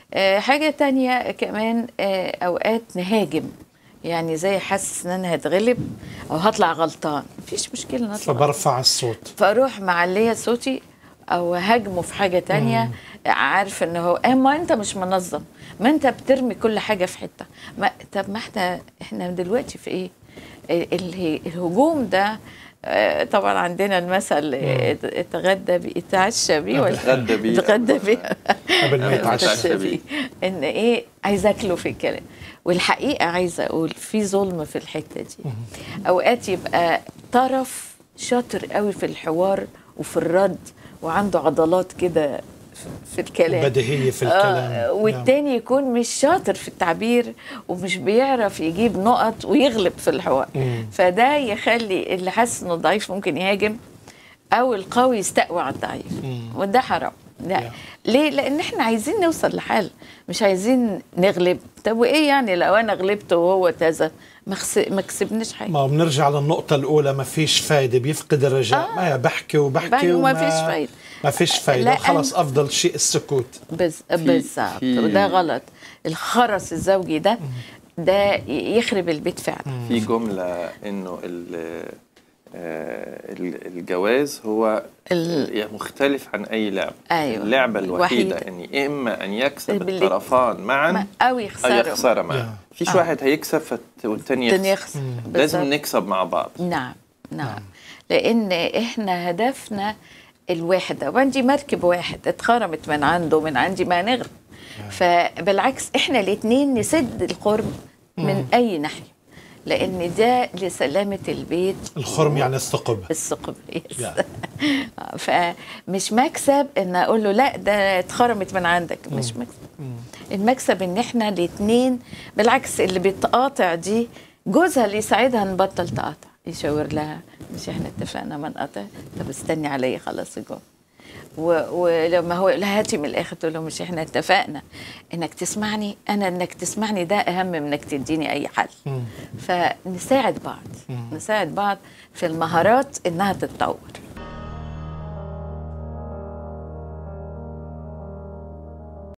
آه، حاجة تانية كمان آه، أوقات نهاجم يعني زي حاسس إن أنا هتغلب أو هطلع غلطان مفيش مشكلة نطلع فبرفع الصوت فاروح معليه صوتي او هاجمه في حاجه تانية عارف ان هو ايه ما انت مش منظم ما انت بترمي كل حاجه في حته ما طب ما احنا احنا دلوقتي في ايه ال- ال- الهجوم ده آه، طبعا عندنا المثل آه، اتغدى بيه اتعشى بيه ولا اتغدى بيه. اتغدى بيه قبل ما يتعشى يتعشى بيه. ان ايه عايزه اكله في الكلام والحقيقه عايزه اقول في ظلم في الحته دي اوقات يبقى طرف شاطر قوي في الحوار وفي الرد وعنده عضلات كده في- في الكلام بديهية في الكلام آه والتاني يكون مش شاطر في التعبير ومش بيعرف يجيب نقط ويغلب في الحوار مم. فده يخلي اللي حاسس انه ضعيف ممكن يهاجم او القوي يستقوى على الضعيف وده حرام لا Yeah. ليه لان احنا عايزين نوصل لحل مش عايزين نغلب طب وايه يعني لو انا غلبت وهو تزن ما خس- ما كسبناش حاجه ما بنرجع للنقطة الأولى ما فيش فايدة بيفقد الرجاء آه. ما يا بحكي وبحكي بحكي وما وما فيش فايدة. ما فيش فايدة لأن- خلص أفضل شيء السكوت بز... بالظبط في- وده غلط الخرس الزوجي ده ده يخرب البيت فعلا في جملة إنه ال- آه، ال- الجواز هو ال- يعني مختلف عن أي لعبة أيوة. اللعبة الوحيدة الوحيدة. يعني إما أن يكسب باللي- الطرفان معا ما- او أو يخسروا يخسر معا Yeah. فيش آه. واحد هيكسب فت- والتاني التاني يخسر يخسر لازم بالظبط. نكسب مع بعض نعم نعم لان احنا هدفنا الوحده وعندي مركب واحد اتخرمت من عنده من عندي ما نغرق فبالعكس احنا الاثنين نسد الخرم من اي ناحيه لان ده لسلامه البيت الخرم يعني الثقب الثقب يس. يا. فمش مكسب ان اقول له لا ده اتخرمت من عندك مش مكسب المكسب ان احنا الاثنين بالعكس اللي بتقاطع دي جوزها اللي يساعدها نبطل تقاطع يشاور لها مش احنا اتفقنا ما نقاطع طب استني عليا خلاص الجو و- ولما هو يقول لها هاتي من الاخر تقول له مش احنا اتفقنا انك تسمعني انا انك تسمعني ده اهم من انك تديني اي حل فنساعد بعض نساعد بعض في المهارات انها تتطور